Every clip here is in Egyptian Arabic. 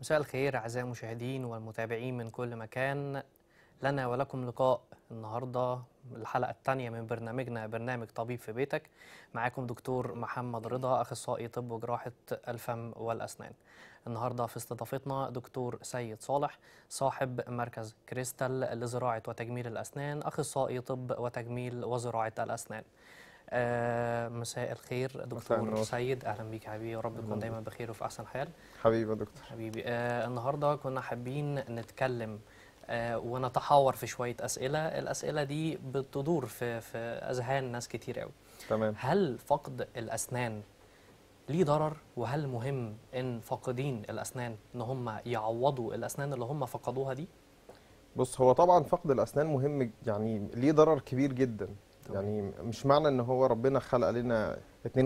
مساء الخير أعزائي المشاهدين والمتابعين من كل مكان لنا ولكم لقاء النهاردة الحلقة الثانية من برنامجنا برنامج طبيب في بيتك معاكم دكتور محمد رضا أخصائي طب وجراحة الفم والأسنان النهاردة في استضافتنا دكتور سيد صالح صاحب مركز كريستال لزراعة وتجميل الأسنان أخصائي طب وتجميل وزراعة الأسنان آه مساء الخير مساء دكتور النور. سيد أهلا بيك حبيبي يا رب تكون أهلاً دايما بخير وفي أحسن حال حبيبي يا دكتور حبيبي آه النهارده كنا حابين نتكلم آه ونتحاور في شويه اسئله الاسئله دي بتدور في في اذهان ناس كتير قوي تمام هل فقد الاسنان ليه ضرر وهل مهم ان فاقدين الاسنان ان هم يعوضوا الاسنان اللي هم فقدوها دي بص هو طبعا فقد الاسنان مهم ج- يعني ليه ضرر كبير جدا تمام. يعني مش معنى ان هو ربنا خلق لنا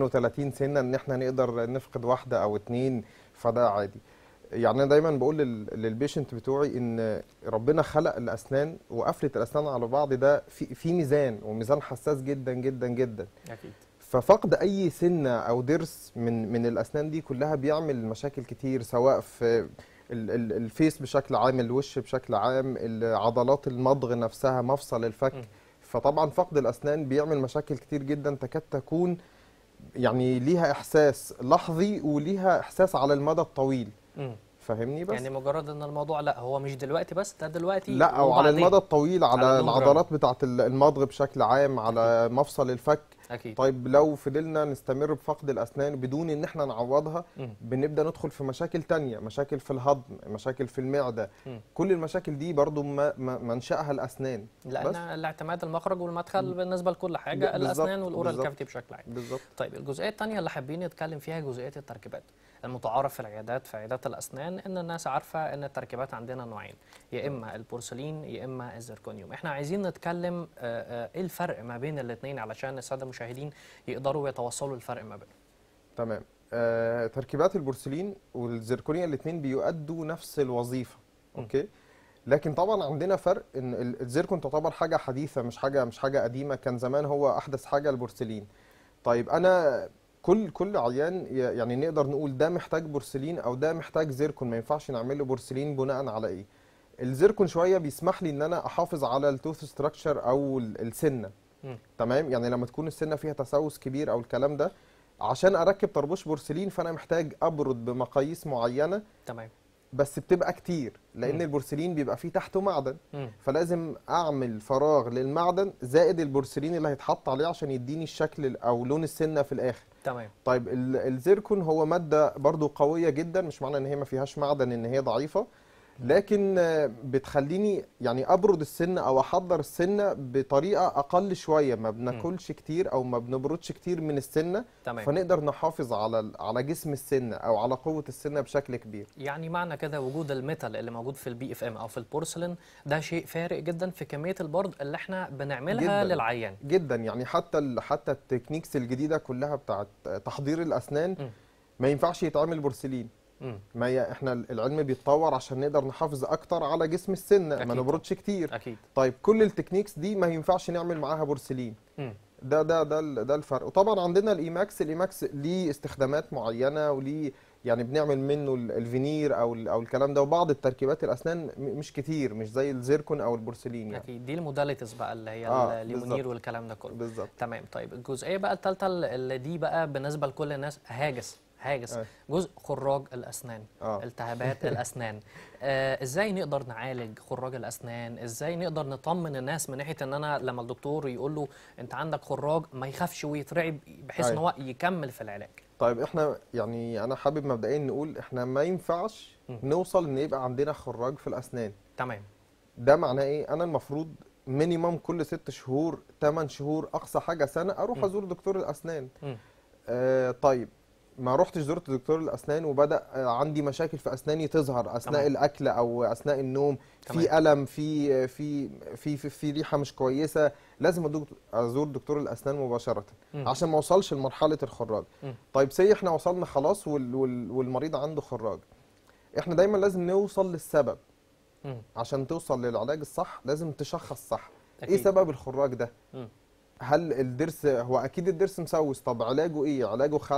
32 سنه ان احنا نقدر نفقد واحده او اتنين فده عادي يعني انا دايما بقول لل- للبيشنت بتوعي ان ربنا خلق الاسنان وقفله الاسنان على بعض ده في في ميزان وميزان حساس جدا جدا جدا اكيد ففقد اي سنه او ضرس من من الاسنان دي كلها بيعمل مشاكل كتير سواء في ال- ال- الفيس بشكل عام الوش بشكل عام عضلات المضغ نفسها مفصل الفك م. فطبعا فقد الاسنان بيعمل مشاكل كتير جدا تكاد تكون يعني ليها احساس لحظي وليها احساس على المدى الطويل مم. فاهمني بس يعني مجرد ان الموضوع لا هو مش دلوقتي بس ده دلوقتي لا او على وبعدين. المدى الطويل على, على اللونج ران. العضلات بتاعه المضغ بشكل عام على مفصل الفك اكيد طيب لو فضلنا نستمر بفقد الأسنان بدون إن احنا نعوضها مم. بنبدأ ندخل في مشاكل تانية مشاكل في الهضم مشاكل في المعدة مم. كل المشاكل دي برضو ما ما- منشأها الأسنان لان بس. الاعتماد المخرج والمدخل بالنسبه لكل حاجه بالظبط، الاسنان والاورال بالظبط. كافيتي بشكل عام بالظبط طيب الجزئيه الثانيه اللي حابين نتكلم فيها جزئيه التركيبات المتعارف في العيادات في عيادات الاسنان ان الناس عارفه ان التركيبات عندنا نوعين يا اما البورسلين يا اما الزركونيوم احنا عايزين نتكلم آه، آه، ايه الفرق ما بين الاثنين علشان الساده المشاهدين يقدروا يتوصلوا الفرق ما بينهم تمام آه تركيبات البورسلين والزركونيا الاتنين بيؤدوا نفس الوظيفة مم. أوكي لكن طبعا عندنا فرق ان ال- الزيركون تعتبر حاجة حديثة مش حاجة مش حاجة قديمة كان زمان هو أحدث حاجة البورسلين طيب أنا كل كل عيان ي- يعني نقدر نقول ده محتاج بورسلين او ده محتاج زيركون ما ينفعش نعمل له بورسلين بناء على ايه الزيركون شويه بيسمح لي ان انا احافظ على التوث ستراكشر او ال- السنه مم. تمام يعني لما تكون السنه فيها تسوس كبير او الكلام ده عشان اركب طربوش بورسلين فانا محتاج ابرد بمقاييس معينه تمام بس بتبقى كتير لان مم. البورسلين بيبقى فيه تحته معدن مم. فلازم اعمل فراغ للمعدن زائد البورسلين اللي هيتحط عليه عشان يديني الشكل ال- او لون السنه في الاخر تمام طيب ال- الزيركون هو مادة برضو قوية جدا مش معنى ان هي ما فيهاش معدن ان هي ضعيفة لكن آه، بتخليني يعني ابرد السنة او احضر السنة بطريقة اقل شوية ما بناكلش كتير او ما بنبردش كتير من السنة تمام فنقدر نحافظ على ال- على جسم السنة او على قوة السنة بشكل كبير يعني معنى كده وجود الميتال اللي موجود في البي اف ام او في البورسلين ده شيء فارق جدا في كميه البرد اللي احنا بنعملها جداً. للعيان جدا يعني حتى ال- حتى التكنيكس الجديدة كلها بتاعت تحضير الاسنان م. ما ينفعش يتعمل بورسلين مم. ما هي احنا العلم بيتطور عشان نقدر نحافظ اكتر على جسم السنه ما أكيد نبردش كتير اكيد طيب كل التكنيكس دي ما ينفعش نعمل معاها بورسلين مم. ده ده ده ال- ده الفرق وطبعا عندنا الايماكس الايماكس ليه استخدامات معينه وليه يعني بنعمل منه ال- الفينير او ال- او الكلام ده وبعض التركيبات الاسنان م- مش كتير مش زي الزيركون او البورسلين يعني اكيد دي الموداليتيز بقى اللي هي آه، الليمونير بالظبط. والكلام ده كله بالظبط تمام طيب الجزئيه بقى الثالثه اللي دي بقى بالنسبه لكل الناس هاجس هاجس آه. جزء خراج الاسنان اه التهابات الاسنان آه ازاي نقدر نعالج خراج الاسنان ازاي نقدر نطمن الناس من ناحيه ان انا لما الدكتور يقول له انت عندك خراج ما يخافش ويترعب بحيث ان أيوة. هو يكمل في العلاج طيب احنا يعني انا حابب مبدئيا نقول احنا ما ينفعش م. نوصل ان يبقى عندنا خراج في الاسنان تمام ده معناه ايه انا المفروض مينيمم كل ست شهور 8 شهور اقصى حاجه سنه اروح م. ازور دكتور الاسنان مم. آه طيب ما رحتش زرت دكتور الاسنان وبدا آه عندي مشاكل في اسناني تظهر اثناء تمام. الاكل او اثناء النوم في الم في في في في, في ريحه مش كويسه لازم أدوك- ازور دكتور الاسنان مباشره مم. عشان ما اوصلش لمرحله الخراج مم. طيب سي احنا وصلنا خلاص وال وال والمريض عنده خراج احنا دايما لازم نوصل للسبب مم. عشان توصل للعلاج الصح لازم تشخص صح ايه أكيد. سبب الخراج ده مم. هل الضرس هو اكيد الضرس مسوس طب علاجه ايه علاجه خلع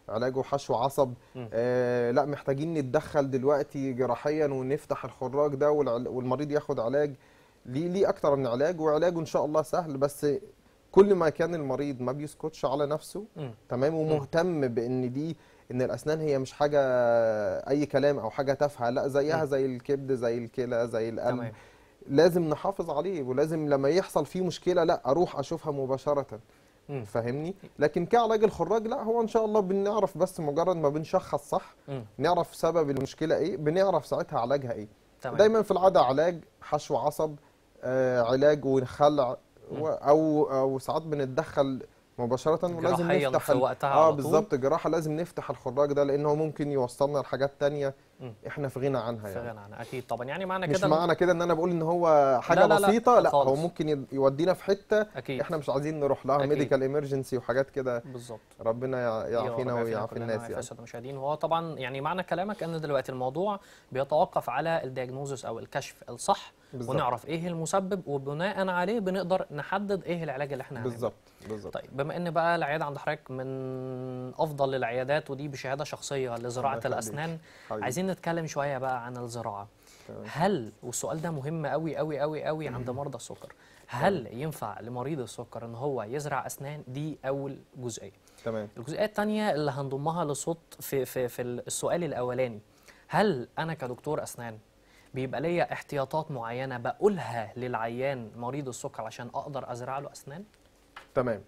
علاجه حشو عصب مم. آه لا محتاجين نتدخل دلوقتي جراحيا ونفتح الخراج ده والع- والمريض ياخد علاج ليه ليه اكتر من علاج وعلاجه ان شاء الله سهل بس كل ما كان المريض ما بيسكتش على نفسه مم. تمام ومهتم بان دي ان الاسنان هي مش حاجه اي كلام او حاجه تافهه لا زيها مم. زي الكبد زي الكلى زي القلب تمام لازم نحافظ عليه ولازم لما يحصل فيه مشكله لا اروح اشوفها مباشره مم. فاهمني لكن كعلاج الخراج لا هو ان شاء الله بنعرف بس مجرد ما بنشخص صح مم. نعرف سبب المشكله ايه بنعرف ساعتها علاجها ايه تمام دايما في العاده علاج حشو عصب آه علاج وخلع و- او او ساعات بنتدخل مباشره ولازم جراحيا نفتح في ال- وقتها اه على طول. بالظبط جراحه لازم نفتح الخراج ده لانه ممكن يوصلنا لحاجات تانية مم. احنا في غنى عنها في يعني غنى عنها اكيد طبعا يعني معنى مش كده إن- معنى كده ان انا بقول ان هو حاجه لا، لا، لا، بسيطه لا هو خالص. ممكن يد- يودينا في حته اكيد احنا مش عايزين نروح لها أكيد. ميديكال ايمرجنسي وحاجات كده بالظبط ربنا يع- يعافينا ويعافي الناس يعني يعني الساده المشاهدين وهو طبعا يعني معنى كلامك ان دلوقتي الموضوع بيتوقف على الدياجنوزس او الكشف الصح بالظبط ونعرف ايه المسبب وبناء عليه بنقدر نحدد ايه العلاج اللي احنا هنعمله بالظبط بالظبط طيب بما ان بقى العياده عند حضرتك من افضل العيادات ودي بشهاده شخصيه لزراعه الله يخليك. الاسنان حبيبي. عايزين نتكلم شويه بقى عن الزراعه تمام. هل والسؤال ده مهم قوي قوي قوي قوي عند مرضى السكر هل ينفع لمريض السكر ان هو يزرع اسنان دي اول جزئيه تمام الجزئيه الثانيه اللي هنضمها للصوت في في في السؤال الاولاني هل انا كدكتور اسنان بيبقى ليا احتياطات معينه بقولها للعيان مريض السكر عشان اقدر ازرع له اسنان تمام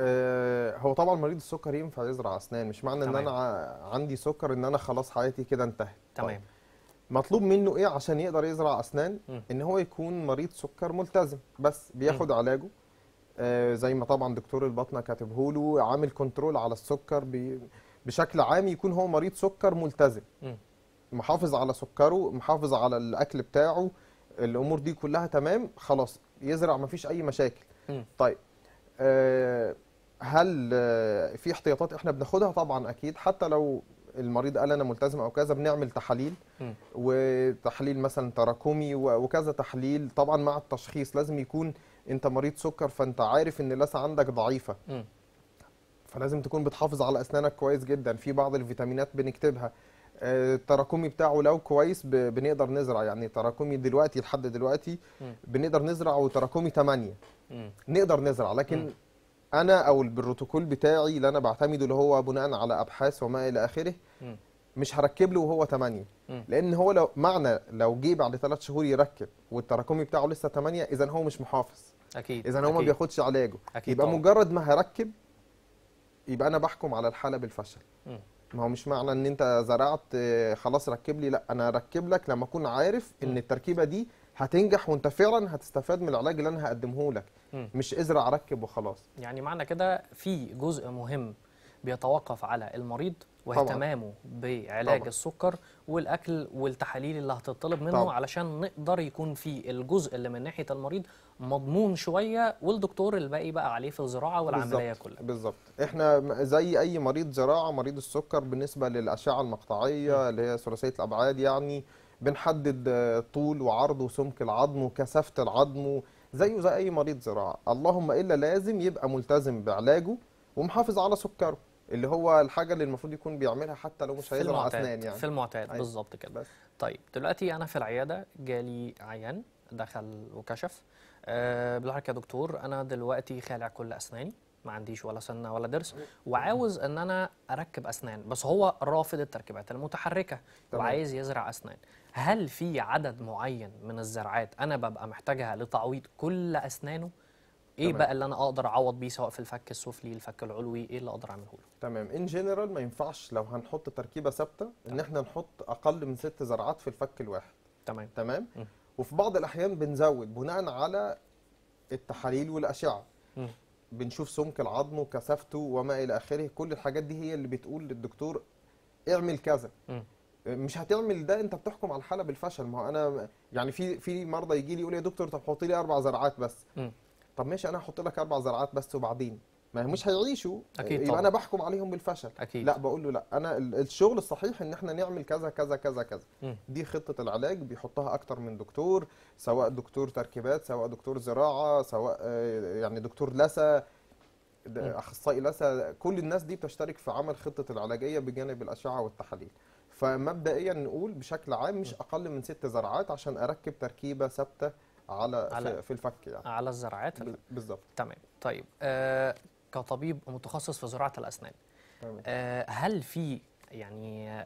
آه هو طبعا مريض السكر ينفع يزرع اسنان مش معنى ان تمام. انا ع- عندي سكر ان انا خلاص حياتي كده انتهت طيب. تمام مطلوب منه ايه عشان يقدر يزرع اسنان مم. ان هو يكون مريض سكر ملتزم بس بياخد علاجه آه زي ما طبعا دكتور الباطنه كاتبه له عامل كنترول على السكر بي بشكل عام يكون هو مريض سكر ملتزم مم. محافظ على سكره محافظ على الاكل بتاعه الامور دي كلها تمام خلاص يزرع مفيش اي مشاكل مم. طيب آه، هل آه، في احتياطات احنا بناخدها طبعا اكيد حتى لو المريض قال انا ملتزم او كذا بنعمل تحاليل مم. وتحليل مثلا تراكمي و- وكذا تحليل طبعا مع التشخيص لازم يكون انت مريض سكر فانت عارف ان اللثه عندك ضعيفه مم. فلازم تكون بتحافظ على اسنانك كويس جدا في بعض الفيتامينات بنكتبها آه، التراكمي بتاعه لو كويس ب- بنقدر نزرع يعني تراكمي دلوقتي لحد دلوقتي مم. بنقدر نزرع وتراكمي 8 مم. نقدر نزرع لكن مم. انا او بالبروتوكول بتاعي اللي انا بعتمده اللي هو بناء على ابحاث وما الى اخره مم. مش هركب له وهو 8 مم. لان هو لو معنى لو جه بعد 3 شهور يركب والتراكمي بتاعه لسه 8 اذا هو مش محافظ اكيد اذا هو ما أكيد. بياخدش علاجه أكيد يبقى طبعاً. مجرد ما هركب يبقى انا بحكم على الحاله بالفشل مم. ما هو مش معنى ان انت زرعت آه، خلاص ركب لي لا انا اركب لك لما اكون عارف مم. ان التركيبه دي هتنجح وانت فعلا هتستفاد من العلاج اللي انا هقدمه لك مم. مش ازرع ركب وخلاص يعني معنى كده في جزء مهم بيتوقف على المريض واهتمامه بعلاج طبعاً. السكر والاكل والتحاليل اللي هتطلب منه طبعاً. علشان نقدر يكون في الجزء اللي من ناحيه المريض مضمون شويه والدكتور الباقي بقى عليه في الزراعه والعمليه بالظبط، كلها بالظبط احنا م- زي اي مريض زراعه مريض السكر بالنسبه للاشعه المقطعيه اللي هي ثلاثيه الابعاد يعني بنحدد آه، طول وعرض وسمك العظم وكثافه العظم زيه زي اي مريض زراعه اللهم الا لازم يبقى ملتزم بعلاجه ومحافظ على سكره اللي هو الحاجه اللي المفروض يكون بيعملها حتى لو مش في هيزرع المعتاد اسنان يعني في المعتاد أيوة. بالظبط كده بس طيب دلوقتي انا في العياده جالي عيان دخل وكشف أه بالحركه يا دكتور انا دلوقتي خالع كل اسناني ما عنديش ولا سنه ولا ضرس وعاوز ان انا اركب اسنان بس هو رافض التركيبات المتحركه تمام. وعايز يزرع اسنان هل في عدد معين من الزرعات انا ببقى محتاجها لتعويض كل اسنانه ايه تمام. بقى اللي انا اقدر اعوض بيه سواء في الفك السفلي الفك العلوي ايه اللي اقدر اعمله له تمام ان جنرال ما ينفعش لو هنحط تركيبه ثابته ان احنا نحط اقل من ست زرعات في الفك الواحد تمام تمام مم. وفي بعض الاحيان بنزود بناء على التحاليل والاشعه مم. بنشوف سمك العظم وكثافته وما الى اخره كل الحاجات دي هي اللي بتقول للدكتور اعمل كذا مم. مش هتعمل ده انت بتحكم على الحاله بالفشل ما هو انا يعني في في مرضى يجي لي يقول لي يا دكتور طب حط لي اربع زرعات بس مم. طب ماشي انا هحط لك اربع زرعات بس وبعدين ما هم مش هيعيشوا أكيد يبقى طبعاً. انا بحكم عليهم بالفشل اكيد لا بقول له لا انا ال- الشغل الصحيح ان احنا نعمل كذا كذا كذا كذا مم. دي خطة العلاج بيحطها اكتر من دكتور سواء دكتور تركيبات سواء دكتور زراعة سواء آه، يعني دكتور لثة ده مم. اخصائي لثه كل الناس دي بتشترك في عمل خطه العلاجيه بجانب الاشعه والتحاليل فمبدئيا نقول بشكل عام مش اقل من ست زرعات عشان اركب تركيبه ثابته على, على- في, في الفك يعني على الزراعات ب- بالظبط تمام طيب آه كطبيب متخصص في زراعه الاسنان تمام. آه هل في يعني آه،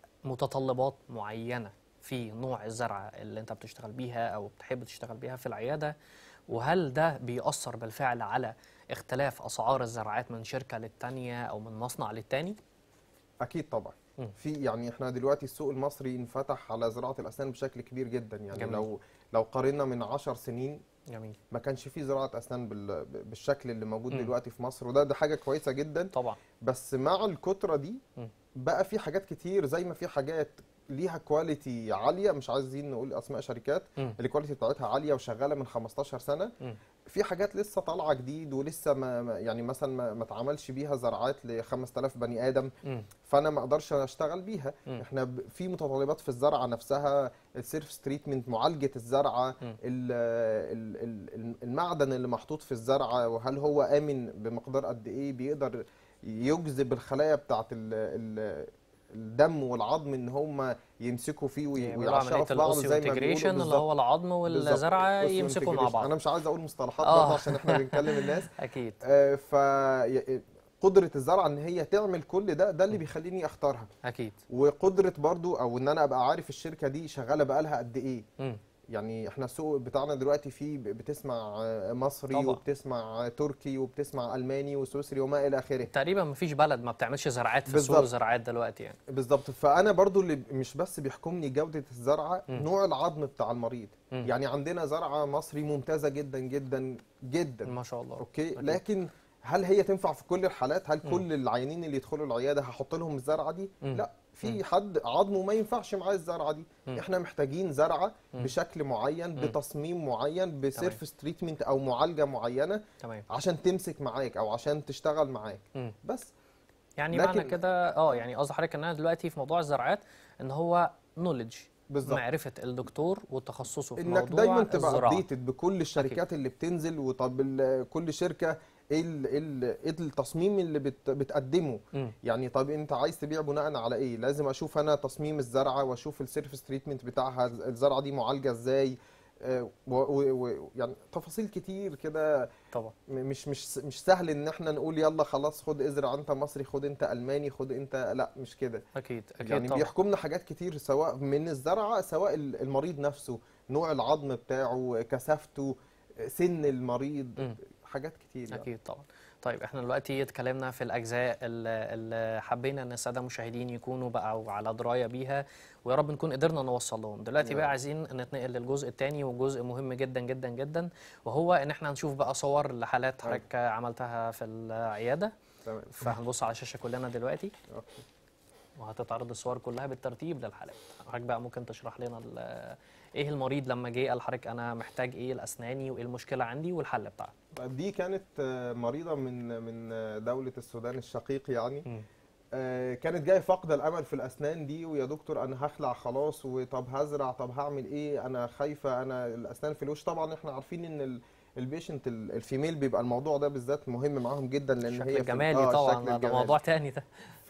متطلبات معينه في نوع الزرعه اللي انت بتشتغل بيها او بتحب تشتغل بيها في العياده وهل ده بيأثر بالفعل على اختلاف اسعار الزراعات من شركه للتانيه او من مصنع للتاني اكيد طبعا مم. في يعني احنا دلوقتي السوق المصري انفتح على زراعه الاسنان بشكل كبير جدا يعني جميل. لو لو قارنا من عشر سنين جميل ما كانش في زراعه اسنان بال- بالشكل اللي موجود مم. دلوقتي في مصر وده ده حاجه كويسه جدا طبعا بس مع الكتره دي مم. بقى في حاجات كتير زي ما في حاجات ليها كواليتي عاليه مش عايزين نقول اسماء شركات مم. الكواليتي بتاعتها عاليه وشغاله من 15 سنه مم. في حاجات لسه طالعه جديد ولسه ما ما- يعني مثلا ما, ما اتعملش بيها زراعات ل 5000 بني ادم مم. فانا ما اقدرش اشتغل بيها مم. احنا ب- في متطلبات في الزرعه نفسها السيرفس تريتمنت معالجه الزرعه مم. ال- ال- ال- المعدن اللي محطوط في الزرعه وهل هو امن بمقدار قد ايه بيقدر يجذب الخلايا بتاعه ال- ال- الدم والعظم ان هم يمسكوا فيه وي- يعملوا ويعشقوا عمليه في بعض الاوسيو زي ما انتجريشن بيقولوا اللي بالظبط. هو العظم بالظبط. والزرعه Osseous يمسكوا مع integration. بعض انا مش عايز اقول مصطلحات آه. برضه عشان احنا بنكلم الناس اكيد آه، ف ي- قدره الزرعه ان هي تعمل كل ده ده اللي بيخليني اختارها اكيد وقدره برضو او ان انا ابقى عارف الشركه دي شغاله بقالها قد ايه مم. يعني احنا السوق بتاعنا دلوقتي فيه ب- بتسمع آه، مصري طبعا. وبتسمع آه، تركي وبتسمع الماني وسويسري وما الى اخره تقريبا مفيش بلد ما بتعملش زراعات في بالظبط. سوق زراعات دلوقتي يعني بالظبط فانا برضو اللي مش بس بيحكمني جوده الزرعه مم. نوع العظم بتاع المريض مم. يعني عندنا زرعه مصري ممتازه جدا جدا جدا ما شاء الله اوكي أكيد. لكن هل هي تنفع في كل الحالات هل مم. كل العيانين اللي يدخلوا العياده هحط لهم الزرعه دي مم. لا مم. في حد عظمه ما ينفعش معاه الزرعه دي مم. احنا محتاجين زرعه مم. بشكل معين مم. بتصميم معين بسيرفس تريتمنت او معالجه معينه تمام عشان تمسك معاك او عشان تشتغل معاك مم. بس يعني لكن- معنى كده اه يعني قصدي حضرتك ان انا دلوقتي في موضوع الزراعات ان هو نوليدج بالظبط معرفه الدكتور وتخصصه في انك موضوع دايما تبقى الزراعه ابديتد بكل الشركات اللي بتنزل وطب ال- كل شركه ايه ال- ايه ال- ايه التصميم اللي بت بتقدمه مم. يعني طب انت عايز تبيع بناء على ايه لازم اشوف انا تصميم الزرعه واشوف السيرفس تريتمنت بتاعها الزرعه دي معالجه ازاي آه، و و و يعني تفاصيل كتير كده طبعا م- مش مش مش سهل ان احنا نقول يلا خلاص خد ازرع انت مصري خد انت الماني خد انت لا مش كده اكيد اكيد يعني طبعا بيحكمنا حاجات كتير سواء من الزرعه سواء ال- المريض نفسه نوع العظم بتاعه كثافته سن المريض مم. حاجات كتير يعني. اكيد طبعا طيب احنا دلوقتي اتكلمنا في الاجزاء اللي اللي حبينا ان الساده المشاهدين يكونوا بقى على درايه بيها ويا رب نكون قدرنا نوصل لهم دلوقتي يا بقى رب. عايزين نتنقل للجزء الثاني وجزء مهم جدا جدا جدا وهو ان احنا نشوف بقى صور لحالات أيوة. حضرتك عملتها في العياده تمام فهنبص على الشاشه كلنا دلوقتي أوكي. وهتتعرض الصور كلها بالترتيب للحالات حضرتك بقى ممكن تشرح لنا ال- ايه المريض لما جه قال لحضرتك انا محتاج ايه الاسناني وايه المشكله عندي والحل بتاعها دي كانت آه، مريضة من من آه، دولة السودان الشقيق يعني مم. آه، كانت جاية فاقدة الأمل في الأسنان دي ويا دكتور أنا هخلع خلاص وطب هزرع طب هعمل إيه أنا خايفة أنا الأسنان في الوش طبعا إحنا عارفين إن ال- البيشنت ال- الفيميل بيبقى الموضوع ده بالذات مهم معاهم جدا لأن الشكل هي في- الجمالي آه، طبعا الشكل ده الجمالي. موضوع تاني ده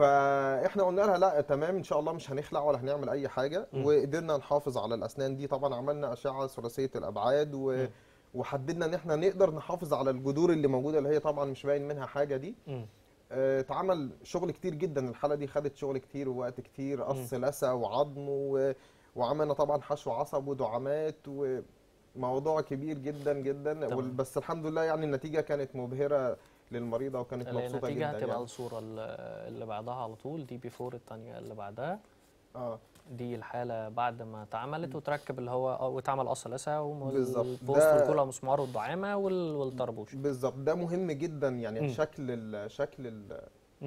فاحنا قلنا لها لا تمام ان شاء الله مش هنخلع ولا هنعمل اي حاجه مم. وقدرنا نحافظ على الاسنان دي طبعا عملنا اشعه ثلاثيه الابعاد و... مم. وحددنا ان احنا نقدر نحافظ على الجذور اللي موجوده اللي هي طبعا مش باين منها حاجه دي مم. آه، اتعمل شغل كتير جدا الحاله دي خدت شغل كتير ووقت كتير قص لثه وعظم و... وعملنا طبعا حشو عصب ودعامات وموضوع كبير جدا جدا تمام. وال- بس الحمد لله يعني النتيجه كانت مبهره للمريضه وكانت مبسوطه النتيجه جدا هتبقى يعني. الصوره ال- اللي بعدها على طول دي بيفور الثانيه اللي بعدها اه دي الحاله بعد ما اتعملت وتركب اللي هو اه واتعمل قص لثه بالظبط. والبوست ده- والكلى مسمار والدعامه وال- والطربوش بالظبط ده مهم جدا يعني مم. شكل ال شكل ال مم.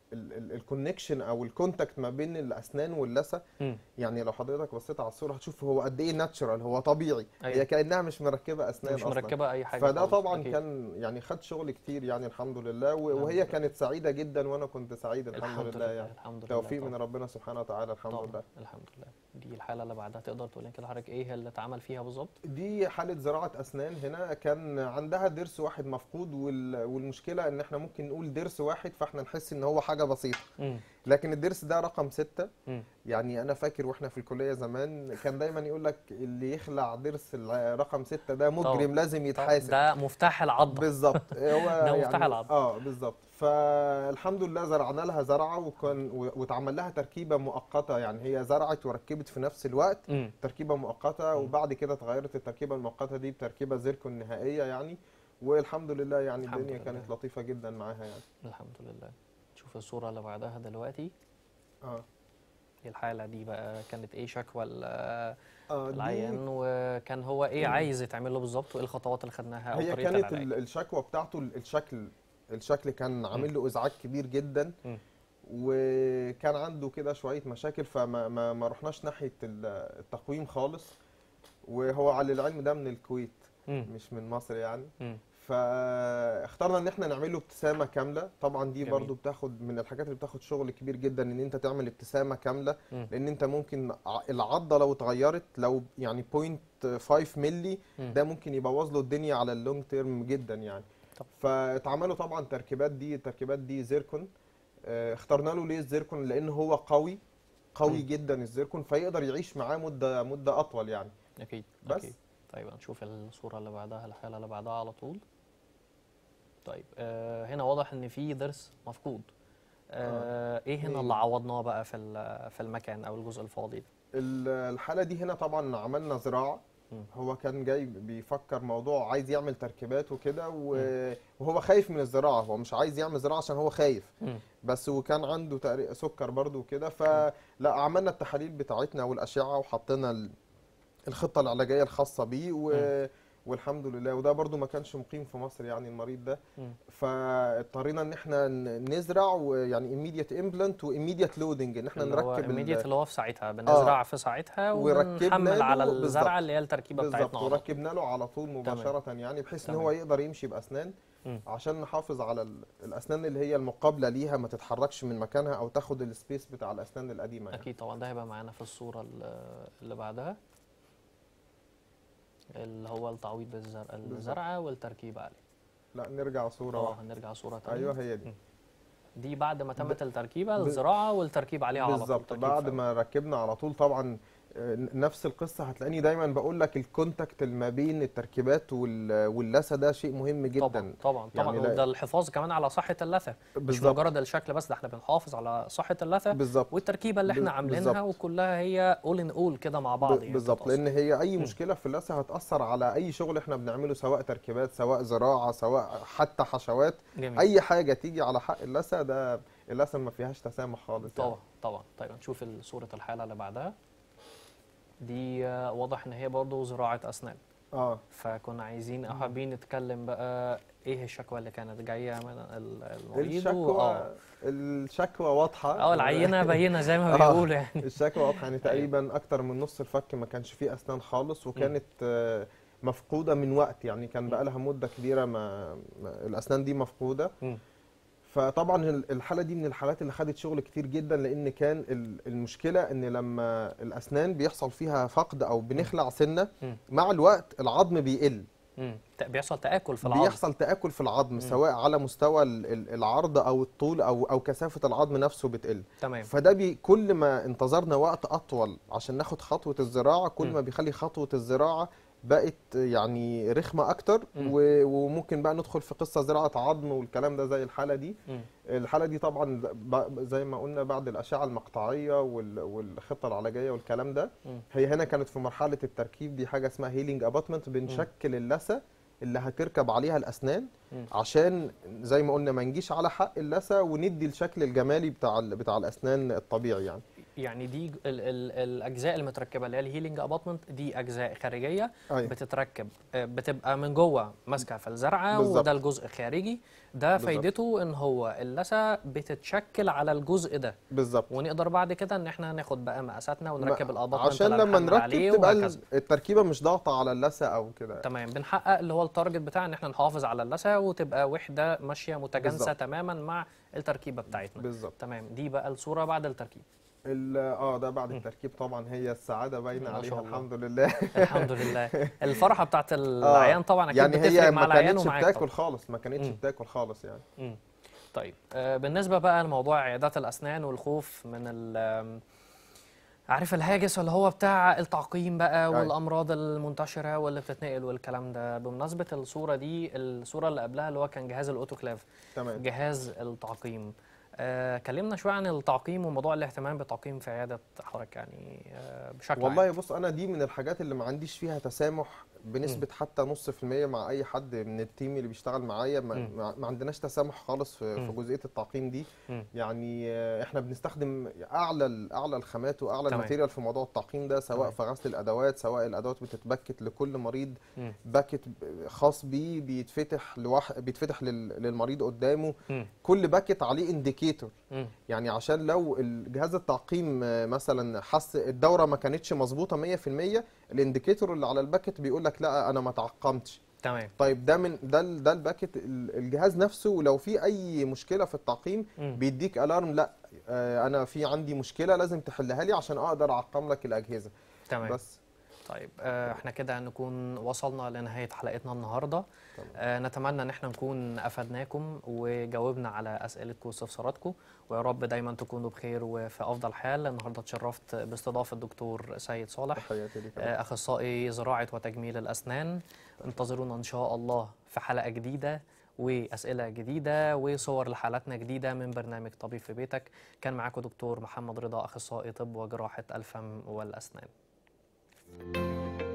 الكونكشن او الكونتاكت ما بين الاسنان واللثه مم. يعني لو حضرتك بصيت على الصوره هتشوف هو قد ايه ناتشرال هو طبيعي أيوة. هي كانها مش مركبه اسنان مش اصلا مركبه اي حاجه فده خالص، طبعا أكيد. كان يعني خد شغل كتير يعني الحمد لله و- الحمد وهي لله. كانت سعيده جدا وانا كنت سعيد الحمد, لله يعني الحمد لله توفيق طبعاً. من ربنا سبحانه وتعالى الحمد طبعاً. لله الحمد لله دي الحاله اللي بعدها تقدر تقول لنا كده حضرتك ايه اللي اتعمل فيها بالظبط دي حالة زراعة أسنان هنا كان عندها ضرس واحد مفقود وال- والمشكلة إن إحنا ممكن نقول ضرس واحد فإحنا نحس إن هو حاجة بسيطة مم. لكن الضرس ده رقم ستة مم. يعني أنا فاكر وإحنا في الكلية زمان كان دايما يقول لك اللي يخلع ضرس الع- رقم ستة ده مجرم لازم طب يتحاسب ده مفتاح العضه بالظبط هو ده مفتاح يعني العظم. اه بالظبط فالحمد لله زرعنا لها زرعه وكان و- واتعمل لها تركيبه مؤقته يعني هي زرعت وركبت في نفس الوقت مم. تركيبه مؤقته وبعد كده اتغيرت التركيبه المؤقته دي بتركيبه زيركون نهائيه يعني والحمد لله يعني الحمد الدنيا لله. كانت لطيفه جدا معاها يعني الحمد لله شوف الصوره اللي بعدها دلوقتي اه الحاله دي بقى كانت ايه شكوى ال- اه دي العيان وكان هو ايه عايز يتعمل له بالظبط وايه الخطوات اللي خدناها او هي طريقه كانت العلاج ال- الشكوى بتاعته ال- الشكل الشكل كان عامل له ازعاج كبير جدا مم. وكان عنده كده شويه مشاكل فما ما, ما رحناش ناحيه ال- التقويم خالص وهو على العلم ده من الكويت مم. مش من مصر يعني مم. فاخترنا ان احنا نعمل له ابتسامه كامله طبعا دي جميل. برضو بتاخد من الحاجات اللي بتاخد شغل كبير جدا ان انت تعمل ابتسامه كامله مم. لان انت ممكن ع- العضه لو اتغيرت لو يعني 0.5 ملي مم. ده ممكن يبوظ له الدنيا على اللونج تيرم جدا يعني طب. فاتعملوا طبعا تركيبات دي التركيبات دي زيركون آه، اخترنا له ليه الزيركون لان هو قوي قوي مم. جدا الزيركون فيقدر يعيش معاه مده مده اطول يعني اكيد بس. اكيد طيب هنشوف الصوره اللي بعدها الحاله اللي بعدها على طول طيب آه هنا واضح ان في ضرس مفقود آه ايه هنا هي. اللي عوضناه بقى في ال- في المكان او الجزء الفاضي ده ال- الحالة دي هنا طبعا عملنا زراعة مم. هو كان جاي بيفكر موضوع عايز يعمل تركيبات وكده و- وهو خايف من الزراعة هو مش عايز يعمل زراعة عشان هو خايف مم. بس وكان عنده تقريبا سكر برضو وكده فلا عملنا التحاليل بتاعتنا والأشعة وحطينا ال- الخطة العلاجية الخاصة بيه و... مم. والحمد لله وده برضو ما كانش مقيم في مصر يعني المريض ده مم. فاضطرينا ان احنا ن- نزرع ويعني immediate implant و immediate loading ان احنا اللي هو نركب ال- immediate اللي هو في ساعتها بنزرع في ساعتها وركبنا ونحمل له على بالظبط. الزرعه اللي هي التركيبه بالظبط بتاعتنا على طول. وركبنا له على طول مباشرة يعني بحيث ان تمام. هو يقدر يمشي باسنان مم. عشان نحافظ على ال- الاسنان اللي هي المقابلة ليها ما تتحركش من مكانها او تاخد السبيس بتاع الاسنان القديمة يعني. اكيد طبعا ده هيبقى معانا في الصوره ال- اللي بعدها اللي هو التعويض بالزرع الزرعه والتركيب عليه لا نرجع صورة اه واحدة هنرجع صوره تانية ايوه هي دي مم. دي بعد ما تمت التركيبه ب- الزراعه والتركيب عليها على طول بالظبط تركيب بعد فوري. ما ركبنا على طول طبعا آه، نفس القصة هتلاقيني دايما بقول لك الكونتاكت اللي ما بين التركيبات وال- واللثة ده شيء مهم جدا طبعا طبعا طبعا يعني لا- وده الحفاظ كمان على صحه اللثه مش بالظبط مجرد الشكل بس ده احنا بنحافظ على صحه اللثه بالظبط والتركيبه اللي احنا بال- عاملينها بالظبط. وكلها هي اول ان اول كده مع بعض ب- يعني بالظبط بتتأثر. لان هي اي مم. مشكله في اللثه هتاثر على اي شغل احنا بنعمله سواء تركيبات سواء زراعه سواء حتى حشوات جميل اي حاجه تيجي على حق اللثه ده اللثه ما فيهاش تسامح خالص يعني. طبعا طبعا طيب نشوف ال- صوره الحاله اللي بعدها دي آه، واضح ان هي برضه زراعه اسنان اه فكنا عايزين او حابين نتكلم بقى ايه الشكوى اللي كانت جايه من ال- المريض و- الشكوى اه الشكوى واضحه اه العينه باينه زي ما آه. بيقولوا يعني الشكوى واضحه يعني تقريبا اكتر من نص الفك ما كانش فيه اسنان خالص وكانت آه، مفقوده من وقت يعني كان بقى لها مده كبيره ما, ما الاسنان دي مفقوده مم. فطبعا ال- الحاله دي من الحالات اللي خدت شغل كتير جدا لان كان ال- المشكله ان لما الاسنان بيحصل فيها فقد او بنخلع سنه مم. مع الوقت العظم بيقل مم. ت- بيحصل تاكل في العظم بيحصل تاكل في العظم سواء على مستوى ال- ال- العرض او الطول او او كثافه العظم نفسه بتقل تمام فده بي كل ما انتظرنا وقت اطول عشان ناخد خطوه الزراعه كل مم. ما بيخلي خطوه الزراعه بقت يعني رخمه اكتر مم. و- وممكن بقى ندخل في قصه زراعه عظم والكلام ده زي الحاله دي مم. الحاله دي طبعا ب- زي ما قلنا بعد الاشعه المقطعيه وال- والخطه العلاجيه والكلام ده مم. هي هنا كانت في مرحله التركيب دي حاجه اسمها هيلينج اباتمنت بنشكل اللثه اللي هتركب عليها الاسنان مم. عشان زي ما قلنا ما نجيش على حق اللثه وندي الشكل الجمالي بتاع ال- بتاع الاسنان الطبيعي يعني يعني دي ال ال الاجزاء المتركبه اللي هي الهيلينج اباطمنت دي اجزاء خارجيه ايوه بتتركب آه، بتبقى من جوه ماسكه في الزرعه بالظبط. وده الجزء الخارجي ده بالظبط. فايدته ان هو اللثه بتتشكل على الجزء ده بالظبط ونقدر بعد كده ان احنا ناخد بقى مقاساتنا ونركب ما- الاباطمنت عشان اللي لما هنحمل نركب عليه تبقى ال- وهكذا التركيبه مش ضاغطه على اللثه او كده تمام بنحقق اللي هو التارجت بتاع ان احنا نحافظ على اللثه وتبقى وحده ماشيه متجانسه بالظبط. تماما مع التركيبه بتاعتنا بالظبط تمام دي بقى الصوره بعد التركيب ال- اه ده بعد التركيب طبعا هي السعاده باينه ما شاء عليها الله. الحمد لله الحمد لله الفرحه بتاعت العيان طبعا اكيد يعني بتفرق هي مع ما العيان كانتش ومعاك بتاكل طبعا خالص ما كانتش مم. بتاكل خالص يعني مم. طيب آه، بالنسبه بقى لموضوع عيادات الاسنان والخوف من ال آم، عارف الهاجس اللي هو بتاع التعقيم بقى أيوة. والامراض المنتشره واللي بتتنقل والكلام ده بمناسبه الصوره دي الصوره اللي قبلها اللي هو كان جهاز الاوتوكلاف تمام جهاز التعقيم آه كلمنا شويه عن التعقيم وموضوع الاهتمام بالتعقيم في عياده حضرتك يعني آه بشكل عام والله بص انا دي من الحاجات اللي ما عنديش فيها تسامح بنسبه حتى نص في المية مع اي حد من التيم اللي بيشتغل معايا ما, مم. ما ما عندناش تسامح خالص في, مم. في جزئيه التعقيم دي مم. يعني آه، احنا بنستخدم اعلى ال- اعلى الخامات واعلى تمام. الماتيريال في موضوع التعقيم ده سواء تمام. في غسل الادوات سواء الادوات بتتبكت لكل مريض مم. باكت خاص بيه بيتفتح لواحد بيتفتح لل- للمريض قدامه مم. كل باكت عليه انديكيتور مم. يعني عشان لو الجهاز التعقيم آه، مثلا حس الدوره ما كانتش مظبوطه 100% الانديكيتور اللي على الباكت بيقول لك لا انا ما تعقمتش تمام طيب ده من ده ال- ده الباكت ال- الجهاز نفسه لو في اي مشكله في التعقيم مم. بيديك الارم لا آه، انا في عندي مشكله لازم تحلها لي عشان اقدر اعقم لك الاجهزه تمام بس طيب آه، احنا كده نكون وصلنا لنهاية حلقتنا النهاردة تمام. آه، نتمنى ان احنا نكون افدناكم وجاوبنا على اسئلتكم واستفساراتكم ويا رب دايما تكونوا بخير وفي افضل حال النهارده اتشرفت باستضافه الدكتور سيد صالح تحياتي ليك آه، اخصائي زراعه وتجميل الاسنان انتظرونا ان شاء الله في حلقه جديده واسئله جديده وصور لحالاتنا جديده من برنامج طبيب في بيتك كان معاكم دكتور محمد رضا اخصائي طب وجراحه الفم والاسنان